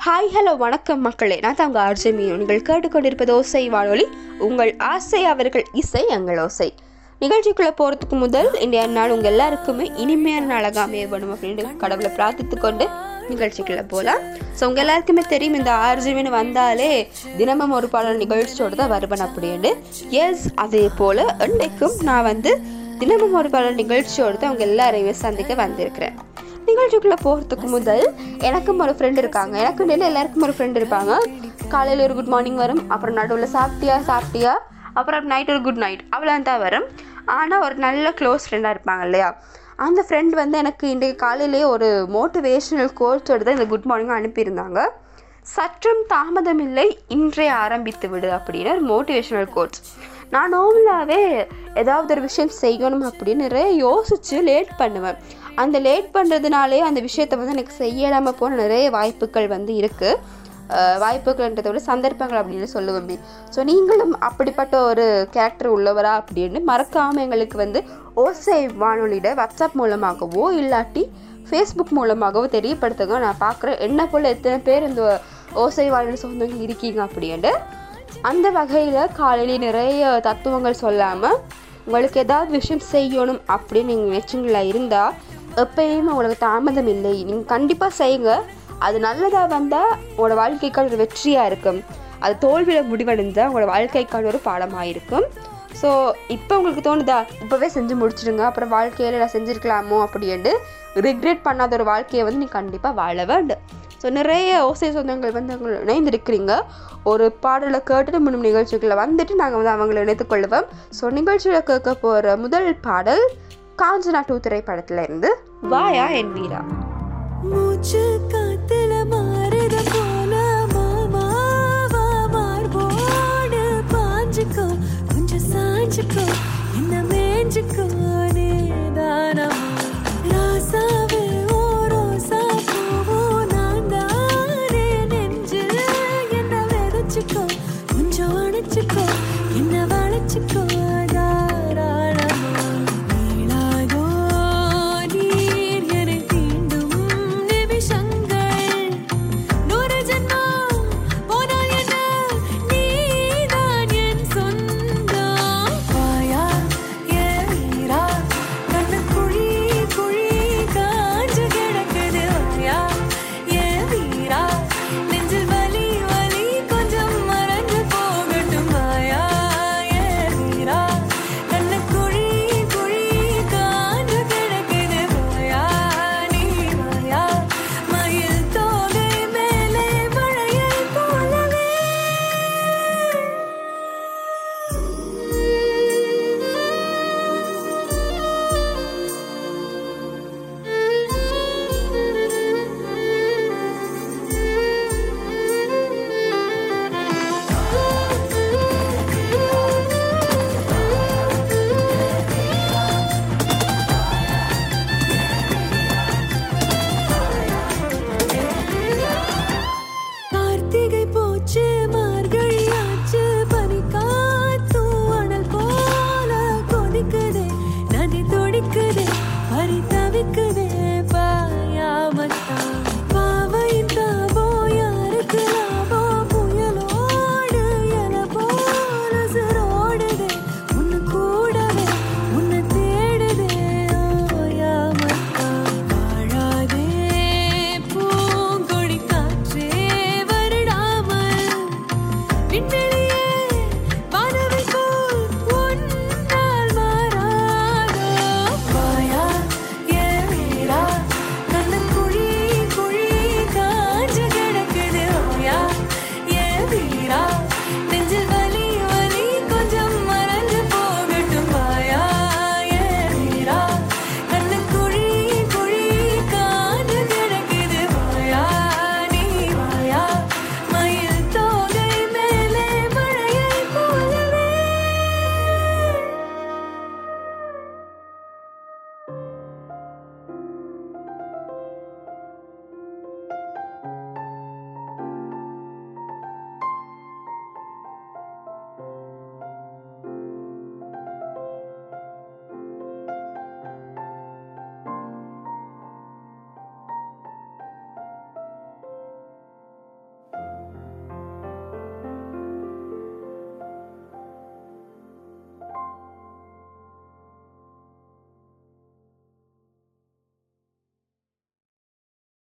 hi hello வணக்கம் மக்களே நான் தான் உங்கள் ஆர்ஜே மீனு நீங்கள் கேட்டுக்கொண்டிருப்பது ஓசை வானொலி உங்கள் ஆசை அவர்கள் இசை எங்கள் ஓசை நிகழ்ச்சிக்குள்ளே போகிறதுக்கு முதல் இன்றைய நாள் உங்கள் எல்லாருக்குமே இனிமையான நாளாக அமைய வேணும் அப்படின்னு கடவுளை பிரார்த்தித்து கொண்டு நிகழ்ச்சிக்குள்ளே போகலாம் ஸோ உங்கள் எல்லாருக்குமே தெரியும் இந்த ஆர்ஜிமின்னு வந்தாலே தினமும் ஒரு பாடல் நிகழ்ச்சியோடு தான் வருவன் அப்படின்னு எஸ் அதே போல் இன்றைக்கும் நான் வந்து தினமும் ஒரு பாடல் நிகழ்ச்சியோடு தான் அவங்க எல்லாரையுமே சந்திக்க வந்திருக்கிறேன் நிகழ்ச்சிக்குள்ளே போகிறதுக்கு முதல் எனக்கும் ஒரு ஃப்ரெண்ட் இருக்காங்க எனக்கு இல்லை எல்லாருக்கும் ஒரு ஃப்ரெண்ட் இருப்பாங்க காலையில் ஒரு குட் மார்னிங் வரும் அப்புறம் நடுவில் சாப்பிட்டியா சாப்பிட்டியா அப்புறம் நைட் ஒரு குட் நைட் அவ்வளோ தான் வரும் ஆனால் ஒரு நல்ல க்ளோஸ் ஃப்ரெண்டாக இருப்பாங்க இல்லையா அந்த ஃப்ரெண்ட் வந்து எனக்கு இன்றைக்கு காலையிலேயே ஒரு மோட்டிவேஷனல் கோர்ஸோடு தான் இந்த குட் மார்னிங் அனுப்பியிருந்தாங்க சற்றும் தாமதமில்லை இன்றே ஆரம்பித்து விடு அப்படின்னு ஒரு மோட்டிவேஷனல் கோர்ஸ் நான் நார்மலாகவே ஏதாவது ஒரு விஷயம் செய்யணும் அப்படின்னு நிறைய யோசித்து லேட் பண்ணுவேன் அந்த லேட் பண்ணுறதுனாலே அந்த விஷயத்தை வந்து எனக்கு செய்யலாமல் போன நிறைய வாய்ப்புகள் வந்து இருக்குது வாய்ப்புகள்ன்றதை விட சந்தர்ப்பங்கள் அப்படின்னு சொல்லுவேன் ஸோ நீங்களும் அப்படிப்பட்ட ஒரு கேரக்டர் உள்ளவரா அப்படின்னு மறக்காமல் எங்களுக்கு வந்து ஓசை வானொலியோட வாட்ஸ்அப் மூலமாகவோ இல்லாட்டி ஃபேஸ்புக் மூலமாகவோ தெரியப்படுத்துங்க நான் பார்க்குறேன் என்ன போல் எத்தனை பேர் இந்த ஓசை வானொலி சொந்தங்கள் இருக்கீங்க அப்படின்ட்டு அந்த வகையில் காலையிலே நிறைய தத்துவங்கள் சொல்லாமல் உங்களுக்கு ஏதாவது விஷயம் செய்யணும் அப்படின்னு நீங்கள் நினச்சிங்களா இருந்தால் எப்பயுமே உங்களுக்கு தாமதம் இல்லை நீங்கள் கண்டிப்பாக செய்யுங்க அது நல்லதாக வந்தால் உங்களோட வாழ்க்கைக்கான ஒரு வெற்றியாக இருக்கும் அது தோல்வியில் முடிவடைந்தால் உங்களோட வாழ்க்கைக்கான ஒரு பாடமாக இருக்கும் ஸோ இப்போ உங்களுக்கு தோணுதா இப்போவே செஞ்சு முடிச்சிடுங்க அப்புறம் வாழ்க்கையில் நான் செஞ்சுருக்கலாமோ அப்படின்ட்டு ரிக்ரெட் பண்ணாத ஒரு வாழ்க்கையை வந்து நீ கண்டிப்பாக வாழ வேண்டும் ஸோ நிறைய ஓசை சொந்தங்கள் வந்து அவங்க இணைந்திருக்கிறீங்க ஒரு பாடலை கேட்டுட்டு முன்னும் நிகழ்ச்சிகளை வந்துட்டு நாங்கள் வந்து அவங்களை இணைத்துக்கொள்வோம் ஸோ நிகழ்ச்சியில் கேட்க போகிற முதல் பாடல் காஞ்சனா டூ திரைப்படத்துல இருந்து வாயா என் வீரா மூச்சு காத்துல மாறுத போல மாமாவா மார்போடு பாஞ்சுக்கோ கொஞ்சம் சாஞ்சுக்கோ என்ன மேஞ்சுக்கோ நீதானமா ராசாவே ஓ ரோசா பூவோ நான் தானே நெஞ்சில் என்ன விதைச்சுக்கோ கொஞ்சம் அணைச்சுக்கோ என்ன வளைச்சுக்கோ தாராளமா நீளாதோ நீர் என்னை தீண்டும் நிமிஷங்கள் நூறு ஜென்மம் போனால் என்ன நீதான் என் சொந்தம் வாயா என் வீரா கண்ணு குழி குழி காஞ்சு கிடக்குது வாயா என் வீரா நெஞ்சில் வலி வலி கொஞ்சம் மறந்து போகட்டும் வாயா என் வீரா கண்ணு குழி குழி காஞ்சு கிடக்குது வாயா நீ வாயா மயில் தோகை மேலே மழையை போலவே கார்த்திகை போச்சு மார்கழி ஆச்சு பனி காத்தும் அனல் போல கொதிக்குதே நதி துடிக்குதே பறி தவிக்குதே